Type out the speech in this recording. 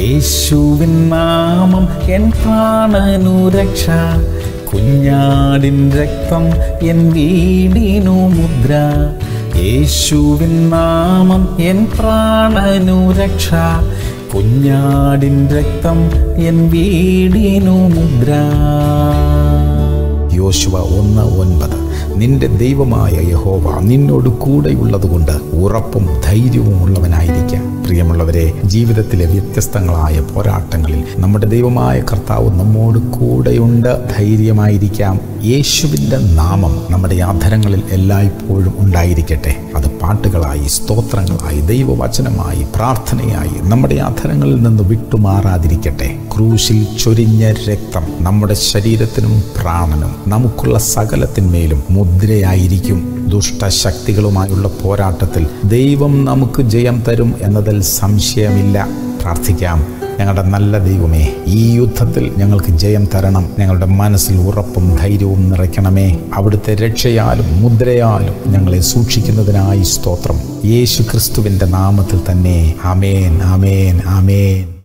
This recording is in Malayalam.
യേശുവിൻ നാമം എൻ പ്രാണനു രക്ഷ കുഞ്ഞാടിൻ രക്തം എൻ വീടിനു മുദ്ര യേശുവിൻ നാമം എൻ പ്രാണനു രക്ഷ കുഞ്ഞാടിൻ രക്തം എൻ വീടിനു മുദ്ര യോശുവ ഒന്ന് ഒൻപത് നിന്റെ ദൈവമായ യഹോവ നിന്നോട് കൂടെയുള്ളതുകൊണ്ട് ഉറപ്പും ധൈര്യവും ഉള്ളവനായിരിക്കാം പ്രിയമുള്ളവരെ ജീവിതത്തിലെ വ്യത്യസ്തങ്ങളായ പോരാട്ടങ്ങളിൽ നമ്മുടെ ദൈവമായ കർത്താവ് നമ്മോട് കൂടെയുണ്ട് ധൈര്യമായിരിക്കാം യേശുവിൻ്റെ നാമം നമ്മുടെ അധരങ്ങളിൽ എല്ലായ്പ്പോഴും ഉണ്ടായിരിക്കട്ടെ അത് പാട്ടുകളായി സ്തോത്രങ്ങളായി ദൈവവചനമായി പ്രാർത്ഥനയായി നമ്മുടെ അധരങ്ങളിൽ നിന്ന് വിട്ടുമാറാതിരിക്കട്ടെ ക്രൂശിൽ ചൊരിഞ്ഞ രക്തം നമ്മുടെ ശരീരത്തിനും പ്രാണനും നമുക്കുള്ള സകലത്തിന്മേലും മുദ്രയായിരിക്കും ദുഷ്ടശക്തികളുമായുള്ള പോരാട്ടത്തിൽ ദൈവം നമുക്ക് ജയം തരും എന്നതിൽ സംശയമില്ല പ്രാർത്ഥിക്കാം ഞങ്ങളുടെ നല്ല ദൈവമേ ഈ യുദ്ധത്തിൽ ഞങ്ങൾക്ക് ജയം തരണം ഞങ്ങളുടെ മനസ്സിൽ ഉറപ്പും ധൈര്യവും നിറയ്ക്കണമേ അവിടുത്തെ രക്ഷയാലും മുദ്രയാലും ഞങ്ങളെ സൂക്ഷിക്കുന്നതിനായി സ്തോത്രം യേശു ക്രിസ്തുവിൻ്റെ നാമത്തിൽ തന്നെ ആമേൻ ആമേൻ ആമേൻ